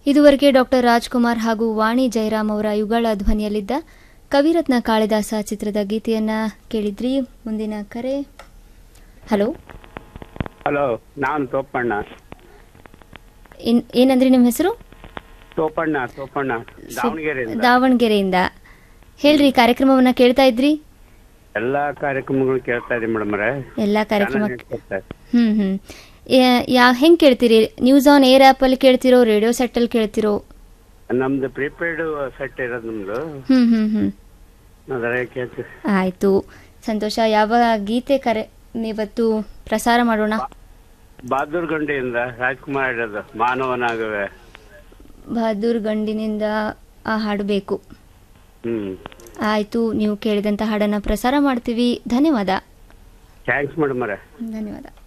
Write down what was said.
ಇದುವರೆಗೆ ಡಾಕ್ಟರ್ ರಾಜ್ಕುಮಾರ್ ಹಾಗೂ ವಾಣಿ ಜಯರಾಮ್ ಅವರ ಯುಗಳ ಧ್ವನಿಯಲ್ಲಿದ್ದ ಕವಿರತ್ನ ಕಾಳಿದಾಸ ಚಿತ್ರದ ಗೀತೆಯನ್ನ ಕೇಳಿದ್ರಿ ಮುಂದಿನ ಕರೆ ಹಲೋ ಹಲೋ ನಾನು ತೋಪಣ್ಣ ಏನ್ ಏನಂದ್ರಿ ನಿಮ್ಮ ಹೆಸರು ತೋಪಣ್ಣ ತೋಪಣ್ಣ ದಾವಣಗೆರೆಯಿಂದ ದಾವಣಗೆರೆಯಿಂದ ಹೇಳ್ರಿ ಕಾರ್ಯಕ್ರಮವನ್ನ ಕೇಳ್ತಾ ಇದ್ರಿ ಎಲ್ಲಾ ಕಾರ್ಯಕ್ರಮಗಳು ಕೇಳ್ತಾ ಇದೀವಿ ಮೇಡಮ್ ಅವರೇ ಎಲ್ಲಾ ಕಾರ್ಯಕ್ರಮ ಕೇಳ್ತಾ ಇದ್ದೀನಿ. ಹ್ಮ್ ಹ್ಮ್ ಯಾ- ಯಾ ಹೆಂಗ್ ಕೇಳ್ತೀರಿ ನ್ಯೂಸ್ ಆನ್ ಏರ್ ಆಪ್ ಅಲ್ಲಿ ಕೇಳ್ತಿರೋ ರೇಡಿಯೋ ಸೆಟ್ ಅಲ್ಲಿ ಕೇಳ್ತಿರೋ ನಮ್ದು ಪ್ರಿಪೇರ್ಡ್ ಸೆಟ್ ಇರೋದು ನಮ್ದು ಹ್ಮ್ ಹ್ಮ್ ಹ್ಮ್ ಅದರ ಕೇಳ್ತೀವಿ ಆಯ್ತು ಸಂತೋಷ ಯಾವ ಗೀತೆ ಕರೆ ಇವತ್ತು ಪ್ರಸಾರ ಮಾಡೋಣ ಬಹಾದೂರ್ ಗಂಡಿಯಿಂದ ರಾಜ್ಕುಮಾರ್ ಇರೋದು ಮಾನವನಾಗುವೆ ಬಹದ್ದೂರ್ ಗಂಡಿನಿಂದ ಆ ಹಾಡು ಬೇಕು ಹ್ಮ್ ಆಯ್ತು ನೀವು ಕೇಳಿದಂತ ಹಾಡನ್ನ ಪ್ರಸಾರ ಮಾಡ್ತೀವಿ ಧನ್ಯವಾದ ಥ್ಯಾಂಕ್ಸ್ ಮೇಡಮ್ ಅವರೇ ಧನ್ಯವಾದ